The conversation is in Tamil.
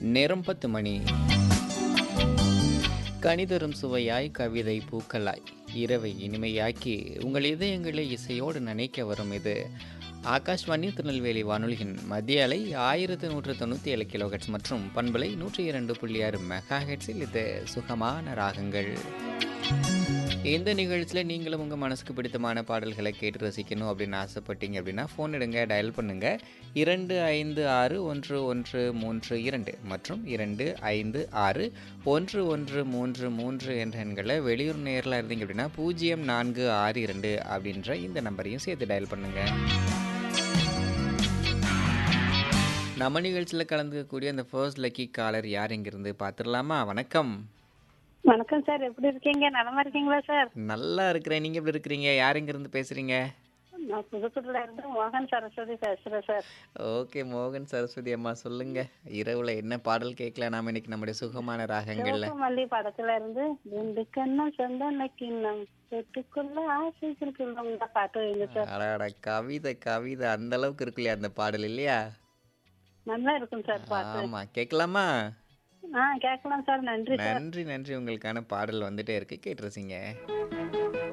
நேரம் பத்து மணி கணிதரும் சுவையாய் கவிதை பூக்களாய் இரவை இனிமையாக்கி உங்கள் இதயங்களை இசையோடு நினைக்க வரும் இது ஆகாஷ்வாணி திருநெல்வேலி வானொலியின் மத்திய அலை ஆயிரத்து நூற்று தொண்ணூற்றி ஏழு கிலோஹெட்ஸ் மற்றும் பண்பலை நூற்றி இரண்டு புள்ளி ஆறு மெகா ஹெட்ஸில் இது சுகமான ராகங்கள் இந்த நிகழ்ச்சியில் நீங்களும் உங்கள் மனசுக்கு பிடித்தமான பாடல்களை கேட்டு ரசிக்கணும் அப்படின்னு ஆசைப்பட்டீங்க அப்படின்னா ஃபோன் எடுங்க டயல் பண்ணுங்கள் இரண்டு ஐந்து ஆறு ஒன்று ஒன்று மூன்று இரண்டு மற்றும் இரண்டு ஐந்து ஆறு ஒன்று ஒன்று மூன்று மூன்று என்ற எண்களை வெளியூர் நேரில் இருந்தீங்க அப்படின்னா பூஜ்ஜியம் நான்கு ஆறு இரண்டு அப்படின்ற இந்த நம்பரையும் சேர்த்து டயல் பண்ணுங்கள் நம்ம நிகழ்ச்சியில் கலந்துக்கக்கூடிய அந்த ஃபர்ஸ்ட் லக்கி காலர் யார் இங்கிருந்து பார்த்துடலாமா வணக்கம் வணக்கம் சார் எப்படி இருக்கீங்க நலமா இருக்கீங்களா சார் நல்லா இருக்கிறேன் நீங்கள் எப்படி இருக்கிறீங்க யார் இங்கிருந்து பேசுகிறீங்க நான் புதுக்கோட்டையில இருந்து மோகன் சரஸ்வதி பேசுறேன் சார் ஓகே மோகன் சரஸ்வதி அம்மா சொல்லுங்க இரவுல என்ன பாடல் கேட்கலாம் நாம இன்னைக்கு நம்முடைய சுகமான ராகங்கள்ல சிவப்பு மல்லி படத்துல இருந்து ரெண்டு கண்ணம் சொந்த கிண்ணம் பெட்டுக்குள்ள ஆசைக்குள்ள இந்த பாட்டு வைங்க சார் அடாடா கவிதை கவிதை அந்த அளவுக்கு இருக்கு இல்லையா அந்த பாடல் இல்லையா நல்லா இருக்கும் சார் பாட்டு ஆமா கேட்கலாமா ஆ கேட்கலாம் சார் நன்றி சார் நன்றி நன்றி உங்களுக்கான பாடல் வந்துட்டே இருக்கு கேட்டுருச்சிங்க